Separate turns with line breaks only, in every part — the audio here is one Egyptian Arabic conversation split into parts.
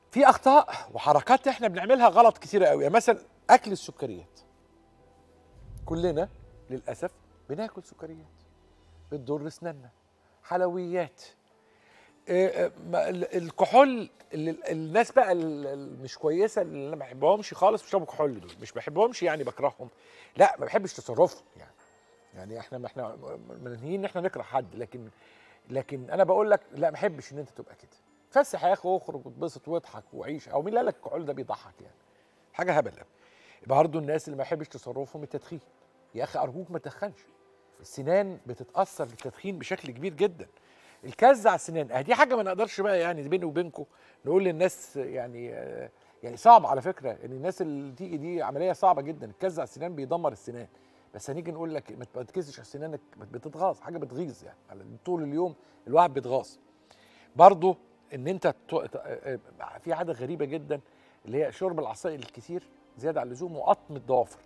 في اخطاء وحركات احنا بنعملها غلط كتيره قوي يعني مثلا اكل السكريات كلنا للاسف بناكل سكريات بتضر اسناننا حلويات آه، آه، ما- ال- الكحول اللي ال- الناس بقى ال- ال- مش كويسه اللي انا ما بحبهمش خالص بيشربوا كحول دول مش بحبهمش يعني بكرههم لا ما بحبش تصرفهم يعني يعني احنا ما احنا منهيين ان احنا نكره حد لكن لكن انا بقول لك لا ما بحبش ان انت تبقى كده فسح يا اخي واخرج واتبسط واضحك وعيش او مين اللي قال لك الكحول ده بيضحك يعني حاجه هبل برضه الناس اللي ما يحبش تصرفهم التدخين يا اخي ارجوك ما تدخنش السنان بتتاثر بالتدخين بشكل كبير جدا الكز على السنان اه دي حاجه ما نقدرش بقى يعني بيني وبينكم نقول للناس يعني آه، يعني صعب على فكره ان الناس اللي تيجي دي عمليه صعبه جدا الكز على السنان بيدمر السنان بس هنيجي نقول لك ما تكزش على سنانك بتتغاظ حاجه بتغيظ يعني على طول اليوم الواحد بيتغاظ برضه ان انت ت- ت- آه، آه، في عاده غريبه جدا اللي هي شرب العصائر الكتير زياده عن اللزوم وقطم الضوافر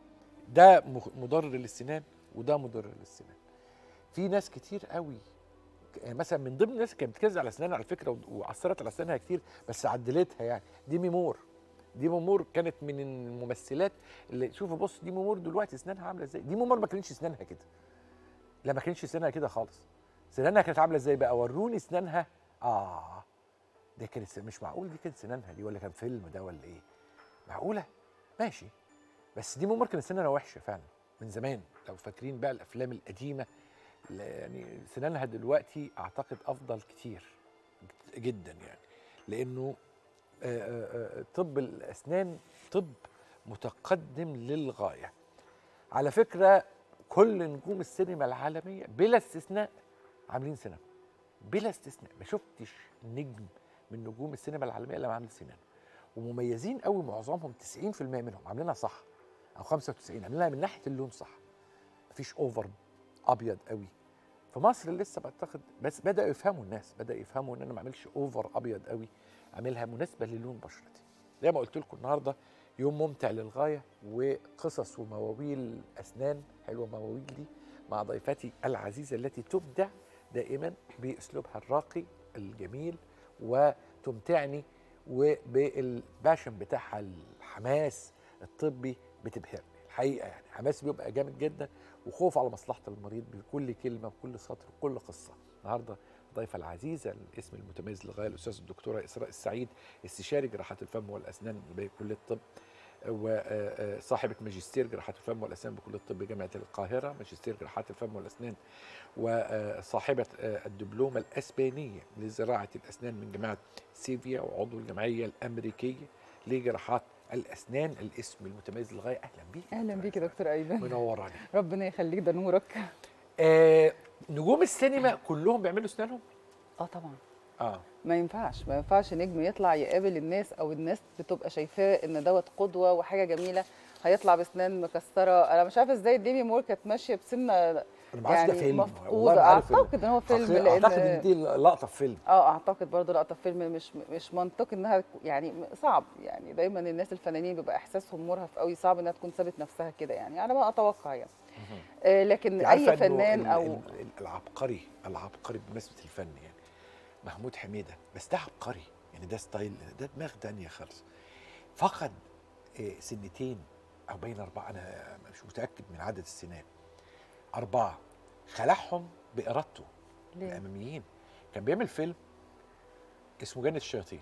ده مخ- مضر للسنان وده مضر للسنان في ناس كتير قوي يعني مثلا من ضمن الناس اللي كانت بتكذب على اسنانها على فكره و- وعصرت على اسنانها كتير بس عدلتها يعني ديمي مور ديمي مور كانت من الممثلات اللي شوفوا بص ديمي مور دلوقتي اسنانها عامله ازاي ديمي مور ما كانتش اسنانها كده لا ما كانتش اسنانها كده خالص سنانها كانت عامله ازاي بقى وروني اسنانها اه ده كانت س- مش معقول دي كانت سنانها دي ولا كان فيلم ده ولا ايه معقوله ماشي بس دي ممكن سنانها وحشه فعلا من زمان لو فاكرين بقى الافلام القديمه لا يعني سنانها دلوقتي اعتقد افضل كتير جدا يعني لانه آه، آه، آه، طب الاسنان طب متقدم للغايه على فكره كل نجوم السينما العالميه بلا استثناء عاملين سنان بلا استثناء ما شفتش نجم من نجوم السينما العالميه الا عامل سنان ومميزين قوي معظمهم 90% منهم عاملينها صح او 95 عاملينها من ناحيه اللون صح مفيش اوفر ابيض قوي في مصر لسه بعتقد بس بداوا يفهموا الناس بدا يفهموا ان انا ما اعملش اوفر ابيض قوي اعملها مناسبه للون بشرتي زي ما قلت لكم النهارده يوم ممتع للغايه وقصص ومواويل اسنان حلوه مواويل دي مع ضيفتي العزيزه التي تبدع دائما باسلوبها الراقي الجميل وتمتعني وبالباشن بتاعها الحماس الطبي بتبهرني الحقيقه يعني حماس بيبقى جامد جدا وخوف على مصلحه المريض بكل كلمه وكل سطر وكل قصه النهارده الضيفه العزيزه الاسم المتميز للغايه الاستاذ الدكتوره اسراء السعيد استشاري جراحات الفم والاسنان بكليه الطب وصاحبة ماجستير جراحات الفم والأسنان بكلية الطب جامعة القاهرة ماجستير جراحات الفم والأسنان وصاحبة الدبلومة الأسبانية لزراعة الأسنان من جامعة سيفيا وعضو الجمعية الأمريكية لجراحات الأسنان الاسم المتميز للغاية أهلا بيك
اهلا بيك يا دكتور ايمن
منوراني
ربنا يخليك ده نورك
آه نجوم السينما كلهم بيعملوا أسنانهم؟
اه طبعا
اه
ما ينفعش ما ينفعش نجم يطلع يقابل الناس او الناس بتبقى شايفاه ان دوت قدوه وحاجه جميله هيطلع باسنان مكسره انا مش عارفه ازاي ديمي مور كانت ماشيه بسنه
انا ما اعرفش ده
يعني
فيلم والله
مفقوده
ما عارف ال-
اعتقد ان هو فيلم
أعتقد-
لان
اعتقد ان دي لقطه في فيلم
اه اعتقد برضه لقطه فيلم مش مش منطقي انها يعني صعب يعني دايما الناس الفنانين بيبقى احساسهم مرهف قوي صعب انها تكون سابت نفسها كده يعني على ما اتوقع يعني آه لكن
أنت عارفة
اي
إنه
فنان
ال-
او
ال- ال- العبقري العبقري بمناسبه الفن يعني محمود حميده بس ده عبقري يعني ده ستايل ده دماغ تانية خالص فقد آه، سنتين او بين اربعه انا مش متاكد من عدد السنين اربعه خلعهم بارادته
ليه؟
الاماميين كان بيعمل فيلم اسمه جنه الشياطين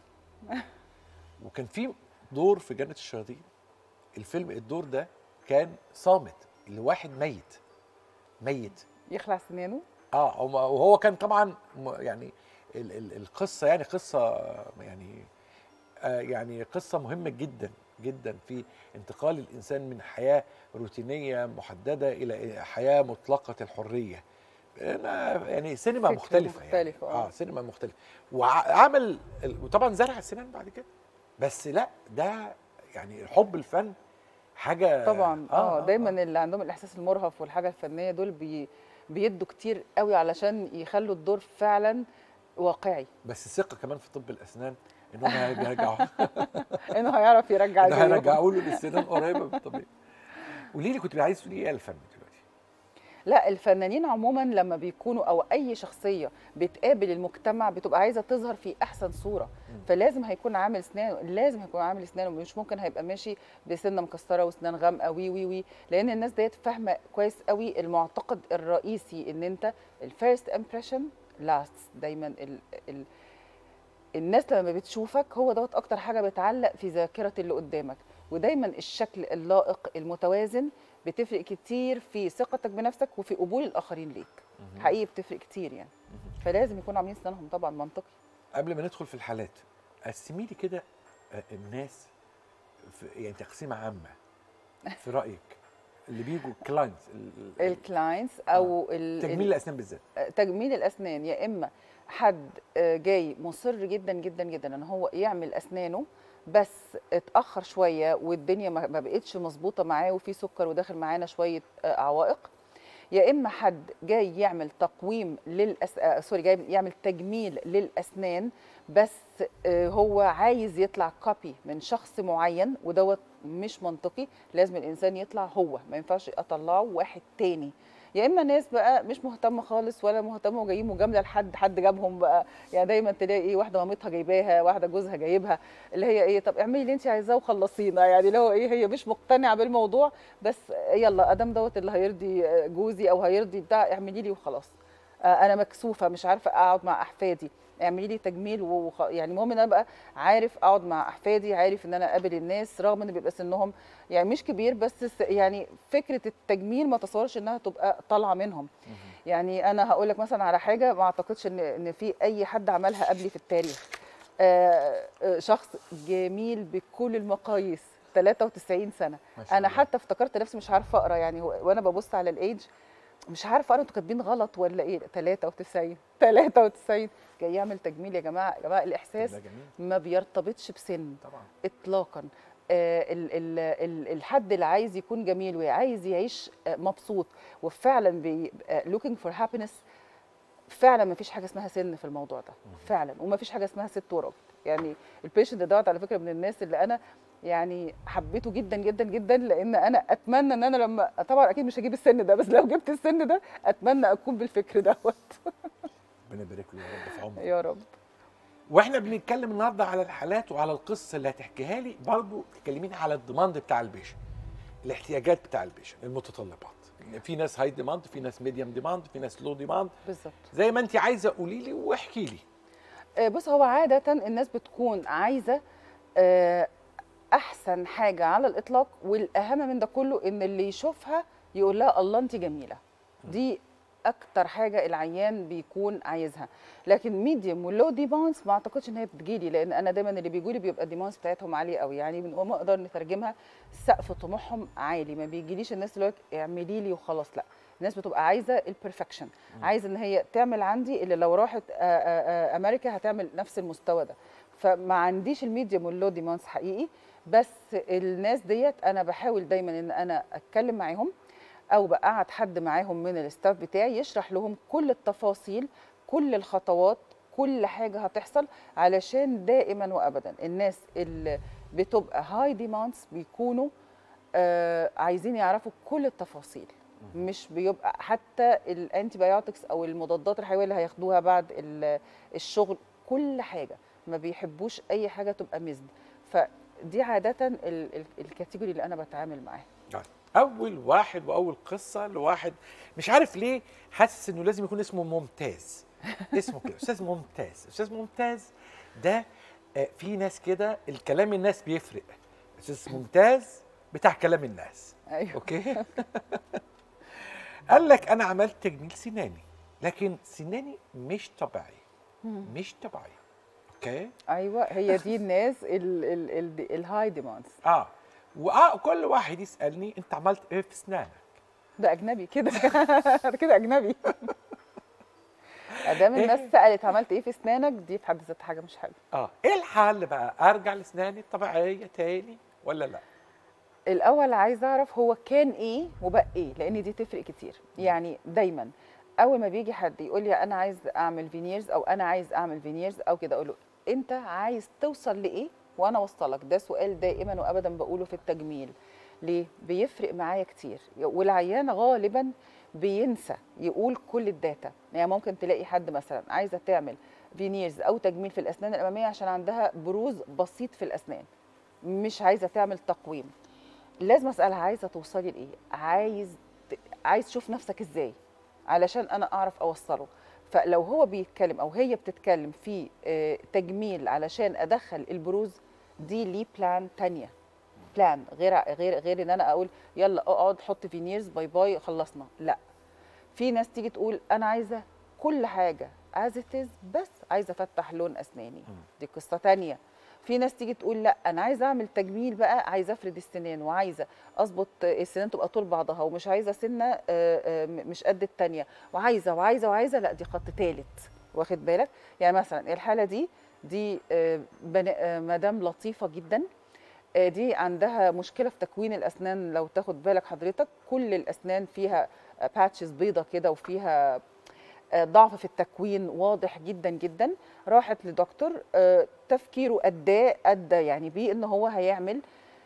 وكان في دور في جنه الشياطين الفيلم الدور ده كان صامت لواحد ميت ميت
يخلع سنانه
اه هو- وهو كان طبعا م- يعني ال ال القصه يعني قصه يعني آه يعني قصه مهمه جدا جدا في انتقال الانسان من حياه روتينيه محدده الى حياه مطلقه الحريه أنا يعني سينما
فكرة
مختلفه
مختلفة،
يعني.
آه.
اه سينما مختلفه وعمل ال- وطبعا زرع السنان بعد كده بس لا ده يعني حب الفن حاجه
طبعا اه, دايما اللي عندهم الاحساس المرهف والحاجه الفنيه دول بي بيدوا كتير قوي علشان يخلوا الدور فعلا واقعي
بس الثقه كمان في طب الاسنان انهم هيرجعوا
انه هيعرف يرجع
انه
زيه.
هيرجعوا له السنان قريبه من الطبيعي قولي لي كنت عايز تقولي ايه على الفن دلوقتي
لا الفنانين عموما لما بيكونوا او اي شخصيه بتقابل المجتمع بتبقى عايزه تظهر في احسن صوره فلازم هيكون عامل اسنانه لازم هيكون عامل اسنانه مش ممكن هيبقى ماشي بسنه مكسره واسنان غامقه وي وي وي لان الناس ديت فاهمه كويس قوي المعتقد الرئيسي ان انت الفيرست امبريشن لاست دايما ال ال الناس لما بتشوفك هو دوت اكتر حاجه بتعلق في ذاكره اللي قدامك ودايما الشكل اللائق المتوازن بتفرق كتير في ثقتك بنفسك وفي قبول الاخرين ليك حقيقي بتفرق كتير يعني فلازم يكونوا عاملين اسنانهم طبعا منطقي
قبل ما ندخل في الحالات قسمي لي كده آه، الناس في يعني تقسيمه عامه في رايك اللي بيجوا كلاينتس
الكلاينتس او ال-
تجميل الاسنان بالذات
تجميل الاسنان يا اما حد آه، جاي مصر جدا جدا جدا ان هو يعمل اسنانه بس اتاخر شويه والدنيا ما ما بقتش مظبوطه معاه وفي سكر وداخل معانا شويه آه، عوائق يا اما حد جاي يعمل تقويم للأس... آه، سوري جاي يعمل تجميل للاسنان بس آه، هو عايز يطلع كوبي من شخص معين ودوت مش منطقي لازم الانسان يطلع هو ما ينفعش اطلعه واحد تاني يا اما ناس بقى مش مهتمه خالص ولا مهتمه وجايين مجامله لحد حد جابهم بقى يعني دايما تلاقي ايه واحده مامتها جايباها واحده جوزها جايبها اللي هي ايه طب اعملي اللي انت عايزاه وخلصينا يعني اللي هو ايه هي مش مقتنعه بالموضوع بس يلا ادام دوت اللي هيرضي جوزي او هيرضي بتاع اعملي لي وخلاص آه، انا مكسوفه مش عارفه اقعد مع احفادي اعملي لي تجميل وخ... يعني المهم ان انا بقى عارف اقعد مع احفادي عارف ان انا اقابل الناس رغم ان بيبقى سنهم يعني مش كبير بس س- يعني فكره التجميل ما تصورش انها تبقى طالعه منهم يعني انا هقول لك مثلا على حاجه ما اعتقدش ان ان في اي حد عملها قبلي في التاريخ آه، آه، شخص جميل بكل المقاييس 93 سنه
ما شاء
انا
الله.
حتى افتكرت نفسي مش عارفه اقرا يعني هو- وانا ببص على الايدج مش عارفه اقرا انتوا كاتبين غلط ولا ايه 93 93 جاي يعمل تجميل يا جماعه يا جماعه الاحساس
ده جميل
ما بيرتبطش بسن
طبعا
اطلاقا آه، ال- ال- ال- الحد اللي عايز يكون جميل وعايز يعيش آه، مبسوط وفعلا بي آه، looking for happiness فعلا ما فيش حاجه اسمها سن في الموضوع ده فعلا وما فيش حاجه اسمها ست وراجل يعني البيشنت دوت على فكره من الناس اللي انا يعني حبيته جدا جدا جدا لان انا اتمنى ان انا لما طبعا اكيد مش هجيب السن ده بس لو جبت السن ده اتمنى اكون بالفكر دوت
ربنا يبارك له يا رب في عمره
يا رب
واحنا بنتكلم النهارده على الحالات وعلى القصه اللي هتحكيها لي برضو تكلميني على الديماند بتاع البيشن الاحتياجات بتاع البيشن المتطلبات في ناس هاي ديماند في ناس ميديوم ديماند في ناس لو ديماند
بالظبط
زي ما انت عايزه قولي لي واحكي لي
آه، بص هو عادة الناس بتكون عايزة آه، أحسن حاجة على الإطلاق والأهم من ده كله إن اللي يشوفها يقول لها الله أنت جميلة دي أكتر حاجة العيان بيكون عايزها لكن ميديوم ولو ديمانس ما أعتقدش إن هي بتجيلي لأن أنا دايما اللي بيجولي بيبقى الديمانس بتاعتهم عالية قوي يعني بنقوم نقدر نترجمها سقف طموحهم عالي ما بيجيليش الناس اللي هو اعملي لي وخلاص لا الناس بتبقى عايزه البرفكشن عايزه ان هي تعمل عندي اللي لو راحت آه، آه، آه، امريكا هتعمل نفس المستوى ده فما عنديش الميديوم واللو ديمانس حقيقي بس الناس ديت انا بحاول دايما ان انا اتكلم معاهم او بقعد حد معاهم من الستاف بتاعي يشرح لهم كل التفاصيل كل الخطوات كل حاجه هتحصل علشان دائما وابدا الناس اللي بتبقى هاي ديماندز بيكونوا آه عايزين يعرفوا كل التفاصيل مش بيبقى حتى الانتي بايوتكس او المضادات الحيويه اللي هياخدوها بعد ال- الشغل كل حاجه ما بيحبوش اي حاجه تبقى مزد فدي عاده ال- ال- الكاتيجوري اللي انا بتعامل معاها
طيب. اول واحد واول قصه لواحد مش عارف ليه حاسس انه لازم يكون اسمه ممتاز اسمه كده استاذ ممتاز استاذ ممتاز ده آه، في ناس كده الكلام الناس بيفرق استاذ ممتاز بتاع كلام الناس
ايوه
اوكي قال لك انا عملت تجميل سناني لكن سناني مش طبيعي مش طبيعي اوكي
ايوه هي دي الناس ال- ال- ال- الهاي ديماندز
اه وآه كل واحد يسالني انت عملت ايه في اسنانك
ده اجنبي كده ده كده اجنبي ادام
إيه؟
الناس سالت عملت ايه في اسنانك دي في حد ذاتها حاجه مش حلوه
اه ايه الحل بقى ارجع لاسناني الطبيعيه تاني ولا لا
الاول عايزه اعرف هو كان ايه وبقى ايه لان دي تفرق كتير يعني دايما اول ما بيجي حد يقول لي انا عايز اعمل فينيرز او انا عايز اعمل فينيرز او كده اقول له انت عايز توصل لايه وانا اوصلك ده سؤال دائما وابدا بقوله في التجميل ليه بيفرق معايا كتير والعيان غالبا بينسى يقول كل الداتا يعني ممكن تلاقي حد مثلا عايزه تعمل فينيرز او تجميل في الاسنان الاماميه عشان عندها بروز بسيط في الاسنان مش عايزه تعمل تقويم لازم اسالها عايزه توصلي لايه عايز عايز تشوف نفسك ازاي علشان انا اعرف اوصله فلو هو بيتكلم او هي بتتكلم في آه، تجميل علشان ادخل البروز دي ليه بلان تانية بلان غير غير غير ان انا اقول يلا اقعد حط فينيرز باي باي خلصنا لا في ناس تيجي تقول انا عايزه كل حاجه از ات بس عايزه افتح لون اسناني دي قصه تانية في ناس تيجي تقول لا انا عايزه اعمل تجميل بقى عايزه افرد السنان وعايزه اظبط السنان تبقى طول بعضها ومش عايزه سنه آه، آه، م- مش قد التانية وعايزه وعايزه وعايزه لا دي خط ثالث واخد بالك يعني مثلا الحاله دي دي آه، بنا- آه، مدام لطيفه جدا آه، دي عندها مشكله في تكوين الاسنان لو تاخد بالك حضرتك كل الاسنان فيها باتشز بيضه كده وفيها آه، ضعف في التكوين واضح جدا جدا راحت لدكتور آه، تفكيره اداه ادى يعني بيه ان هو هيعمل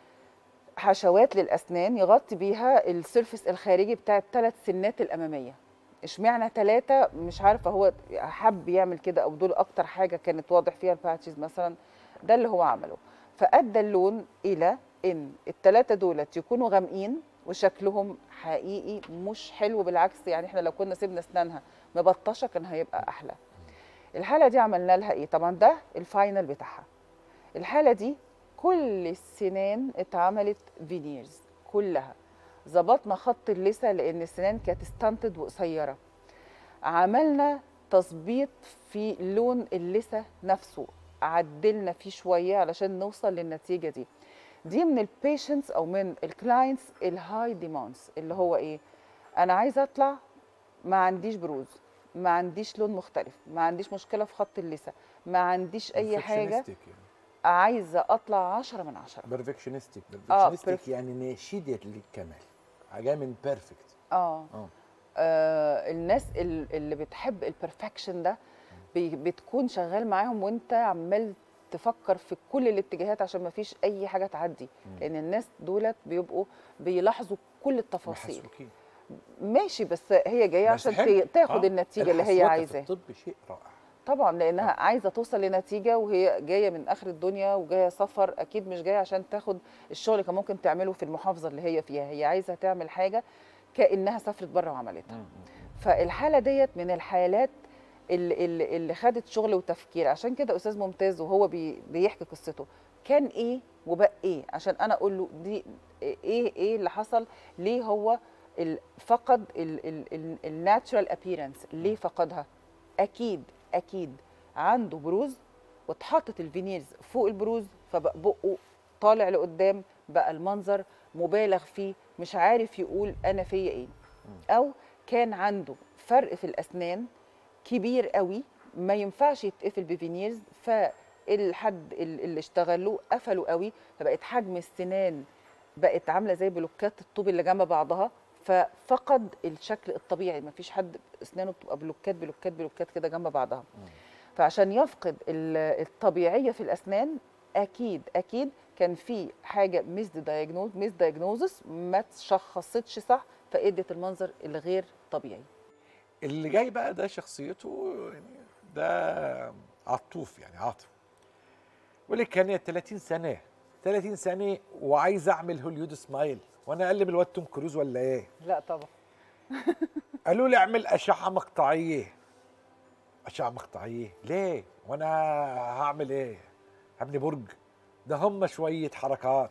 حشوات للاسنان يغطي بيها السيرفس الخارجي بتاع الثلاث سنات الاماميه اشمعنى ثلاثه مش عارفه هو حب يعمل كده او دول اكتر حاجه كانت واضح فيها الباتشز مثلا ده اللي هو عمله فادى اللون الى ان الثلاثه دولت يكونوا غامقين وشكلهم حقيقي مش حلو بالعكس يعني احنا لو كنا سيبنا اسنانها مبطشه كان هيبقى احلى الحاله دي عملنا لها ايه طبعا ده الفاينل بتاعها الحاله دي كل السنان اتعملت فينيرز كلها ظبطنا خط اللثه لان السنان كانت ستانتد وقصيره عملنا تظبيط في لون اللثه نفسه عدلنا فيه شويه علشان نوصل للنتيجه دي دي من البيشنتس او من الكلاينتس الهاي ديماندز اللي هو ايه انا عايزه اطلع ما عنديش بروز ما عنديش لون مختلف ما عنديش مشكله في خط اللثه ما عنديش اي حاجه
Perfectionistic يعني.
عايزه اطلع عشرة من عشرة
بيرفكشنستيك
آه،
بيرفكشنستيك
perfect.
يعني ناشده للكمال حاجه من بيرفكت
اه
اه
آه، الناس ال- اللي بتحب البرفكشن ده بي- بتكون شغال معاهم وانت عمال تفكر في كل الاتجاهات عشان ما فيش اي حاجه تعدي لان الناس دولت بيبقوا بيلاحظوا كل التفاصيل
محسوكين.
ماشي بس هي جايه
بس
عشان
حلو.
ت- تاخد
آه،
النتيجه اللي هي
الحسوكة في
عايزاه
الطب شيء رائع
طبعا لانها عايزه توصل لنتيجه وهي جايه من اخر الدنيا وجايه سفر اكيد مش جايه عشان تاخد الشغل اللي كان ممكن تعمله في المحافظه اللي هي فيها هي عايزه تعمل حاجه كانها سافرت بره وعملتها فالحاله ديت من الحالات اللي, اللي, اللي خدت شغل وتفكير عشان كده استاذ ممتاز وهو بي بيحكي قصته كان ايه وبقى ايه عشان انا اقول له دي ايه ايه اللي حصل ليه هو ال- فقد الناتشرال ابييرنس ليه فقدها اكيد اكيد عنده بروز واتحطت الفينيرز فوق البروز فبقى بقه طالع لقدام بقى المنظر مبالغ فيه مش عارف يقول انا فيا ايه او كان عنده فرق في الاسنان كبير قوي ما ينفعش يتقفل بفينيرز فالحد ال- اللي اشتغلوه قفلوا قوي فبقت حجم السنان بقت عامله زي بلوكات الطوب اللي جنب بعضها ففقد الشكل الطبيعي ما فيش حد اسنانه بتبقى بلوكات بلوكات بلوكات كده جنب بعضها فعشان يفقد ال- الطبيعيه في الاسنان اكيد اكيد كان في حاجه ميس دايجنوز ميس دايجنوزس ما تشخصتش صح فادت المنظر الغير طبيعي
اللي جاي بقى ده شخصيته يعني ده عطوف يعني عاطف يقول لك كان 30 سنه 30 سنه وعايز اعمل هوليود سمايل وانا اقل من الواد توم كروز ولا ايه؟
لا طبعا
قالوا لي اعمل اشعه مقطعيه اشعه مقطعيه ليه؟ وانا هعمل ايه؟ هبني برج ده هم شويه حركات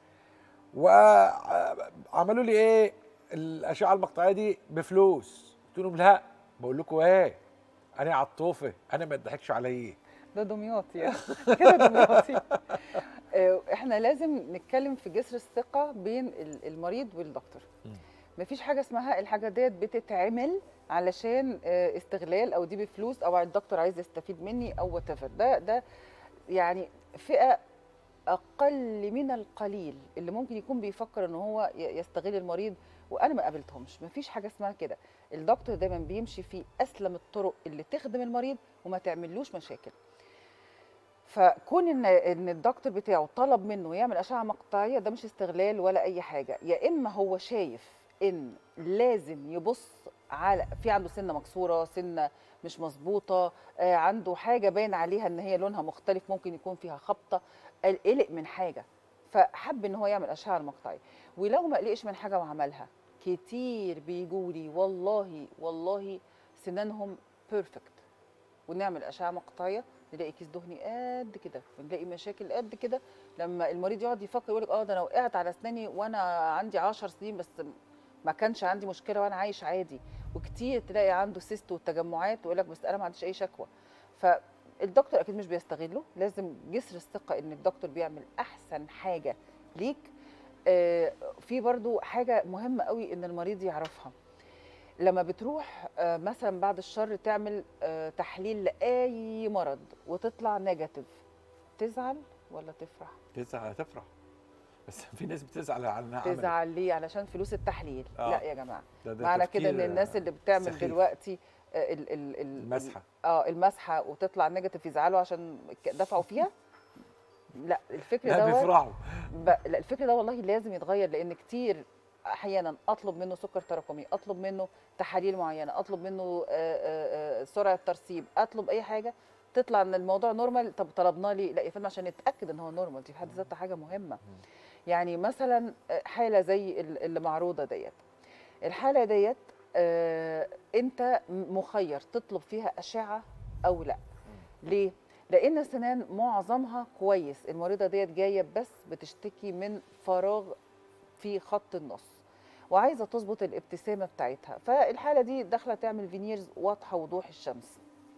وعملوا لي ايه الاشعه المقطعيه دي بفلوس قلت لهم لا بقول لكم ايه انا عطوفه انا ما تضحكش عليا
ده دمياطي كده دمياطي آه، احنا لازم نتكلم في جسر الثقه بين ال- المريض والدكتور مفيش حاجه اسمها الحاجه ديت بتتعمل علشان آه، استغلال او دي بفلوس او الدكتور عايز يستفيد مني او وات ده ده يعني فئه اقل من القليل اللي ممكن يكون بيفكر ان هو ي- يستغل المريض وانا ما قابلتهمش مفيش حاجه اسمها كده الدكتور دايما بيمشي في اسلم الطرق اللي تخدم المريض وما تعملوش مشاكل فكون ان ان الدكتور بتاعه طلب منه يعمل اشعه مقطعيه ده مش استغلال ولا اي حاجه يا اما هو شايف ان لازم يبص على في عنده سنه مكسوره سنه مش مظبوطه آه، عنده حاجه باين عليها ان هي لونها مختلف ممكن يكون فيها خبطه قلق من حاجه فحب ان هو يعمل اشعه مقطعيه ولو ما قلقش من حاجه وعملها كتير بيجوا لي والله والله سنانهم بيرفكت ونعمل اشعه مقطعيه نلاقي كيس دهني قد كده ونلاقي مشاكل قد كده لما المريض يقعد يفكر يقول لك اه ده انا وقعت على اسناني وانا عندي 10 سنين بس ما كانش عندي مشكله وانا عايش عادي وكتير تلاقي عنده سيست والتجمعات ويقول لك بس انا ما عنديش اي شكوى فالدكتور اكيد مش بيستغله لازم جسر الثقه ان الدكتور بيعمل احسن حاجه ليك آه، في برضو حاجه مهمه قوي ان المريض يعرفها لما بتروح آه، مثلا بعد الشر تعمل آه، تحليل لاي مرض وتطلع نيجاتيف تزعل ولا تفرح
تزعل تفرح بس في ناس بتزعل على انها عملت.
تزعل ليه علشان فلوس التحليل
آه.
لا يا جماعه
ده- ده
معنى كده ان
تفكير،
الناس اللي بتعمل
سخيف.
دلوقتي آه، ال ال ال
المسحه
اه المسحه وتطلع نيجاتيف يزعلوا عشان ك- دفعوا فيها لا الفكر
لا
ده
بيفرحوا
ب... لا الفكر ده والله لازم يتغير لان كتير احيانا اطلب منه سكر تراكمي اطلب منه تحاليل معينه اطلب منه آه، آه، آه، سرعه ترسيب اطلب اي حاجه تطلع ان الموضوع نورمال طب طلبنا لي لا يا فندم عشان نتاكد ان هو نورمال دي في حد ذاتها حاجه مهمه يعني مثلا آه، حاله زي ال- اللي معروضه ديت الحاله ديت آه، انت مخير تطلب فيها اشعه او لا ليه لان السنان معظمها كويس المريضه ديت جايه بس بتشتكي من فراغ في خط النص وعايزه تظبط الابتسامه بتاعتها فالحاله دي داخله تعمل فينيرز واضحه وضوح الشمس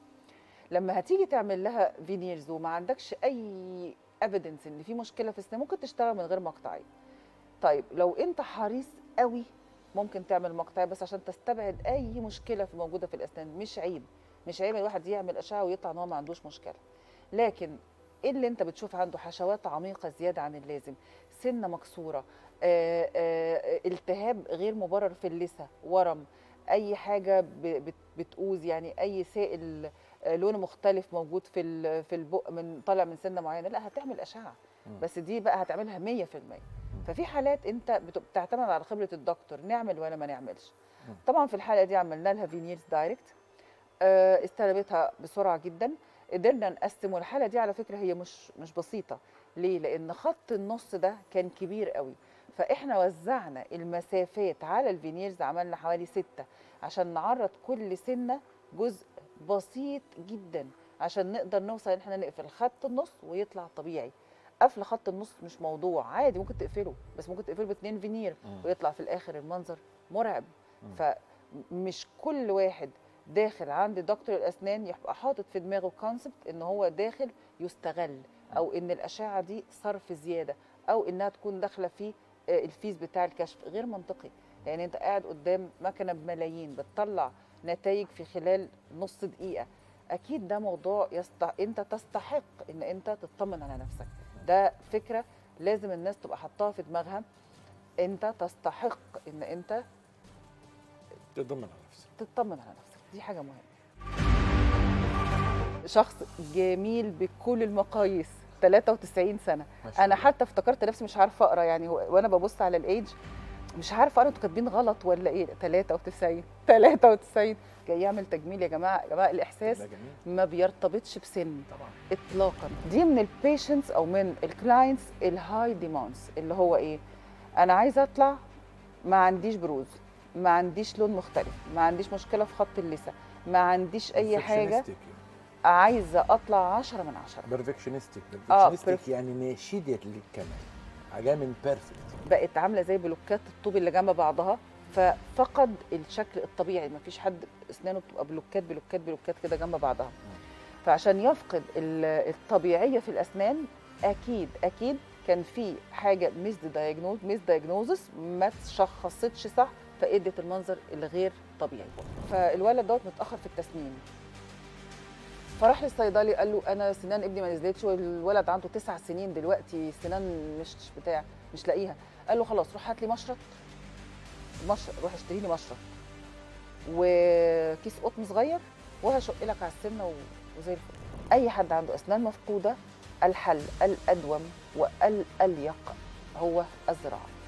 لما هتيجي تعمل لها فينيرز وما عندكش اي ايفيدنس ان في مشكله في السنان ممكن تشتغل من غير مقطعيه طيب لو انت حريص قوي ممكن تعمل مقطعيه بس عشان تستبعد اي مشكله في موجوده في الاسنان مش عيب مش عيب الواحد يعمل اشعه ويطلع ان هو ما عندوش مشكله لكن ايه اللي انت بتشوف عنده حشوات عميقه زياده عن اللازم سنه مكسوره آه، آه، التهاب غير مبرر في اللثه ورم اي حاجه ب- بت- بتؤذي يعني اي سائل آه، لونه مختلف موجود في ال- في البق من طالع من سنه معينه لا هتعمل اشعه
مم.
بس دي بقى هتعملها 100% ففي حالات انت بت- بتعتمد على خبره الدكتور نعمل ولا ما نعملش
مم.
طبعا في الحاله دي عملنا لها فينيرز دايركت آه، استلمتها بسرعه جدا قدرنا نقسم والحاله دي على فكره هي مش مش بسيطه ليه لان خط النص ده كان كبير قوي فاحنا وزعنا المسافات على الفينيرز عملنا حوالي ستة عشان نعرض كل سنه جزء بسيط جدا عشان نقدر نوصل ان احنا نقفل خط النص ويطلع طبيعي قفل خط النص مش موضوع عادي ممكن تقفله بس ممكن تقفله باتنين فينير
مم.
ويطلع في الاخر المنظر مرعب
مم.
فمش كل واحد داخل عند دكتور الاسنان يبقى حاطط في دماغه كونسبت ان هو داخل يستغل او ان الاشعه دي صرف زياده او انها تكون داخله في آه، الفيس بتاع الكشف غير منطقي لان انت قاعد قدام مكنه بملايين بتطلع نتائج في خلال نص دقيقه اكيد ده موضوع يست... انت تستحق ان انت تطمن على نفسك ده فكره لازم الناس تبقى حطاها في دماغها انت تستحق ان انت
تضمن على نفسك
تطمن على نفسك دي حاجه مهمه شخص جميل بكل المقاييس 93 سنه
ما شاء
انا
الله.
حتى افتكرت نفسي مش عارفه اقرا يعني هو- وانا ببص على الايدج مش عارفه اقرا انتوا كاتبين غلط ولا ايه 93 93 جاي يعمل تجميل يا جماعه يا جماعه الاحساس
ده جميل
ما بيرتبطش بسن
طبعا
اطلاقا دي من البيشنتس او من الكلاينتس الهاي ديماندز اللي هو ايه انا عايزه اطلع ما عنديش بروز ما عنديش لون مختلف ما عنديش مشكله في خط اللثه ما عنديش اي حاجه عايزه اطلع 10 من 10
بيرفكشنستيك
آه،
بيرفكشنستيك يعني ناشده للكمال حاجه من بيرفكت
بقت عامله زي بلوكات الطوب اللي جنب بعضها ففقد الشكل الطبيعي ما فيش حد اسنانه بتبقى بلوكات بلوكات بلوكات كده جنب بعضها فعشان يفقد ال- الطبيعيه في الاسنان اكيد اكيد كان في حاجه ميس دايجنوز ميس دايجنوزس ما تشخصتش صح فادت المنظر الغير طبيعي فالولد دوت متاخر في التسنين فراح للصيدلي قال له انا سنان ابني ما نزلتش والولد عنده تسع سنين دلوقتي سنان مش بتاع مش لاقيها قال له خلاص روح هات لي مشرط مشرط روح اشتري لي مشرط وكيس قطن صغير وهشق لك على السنه و- وزي الفل اي حد عنده اسنان مفقوده الحل الادوم والاليق هو الزراعه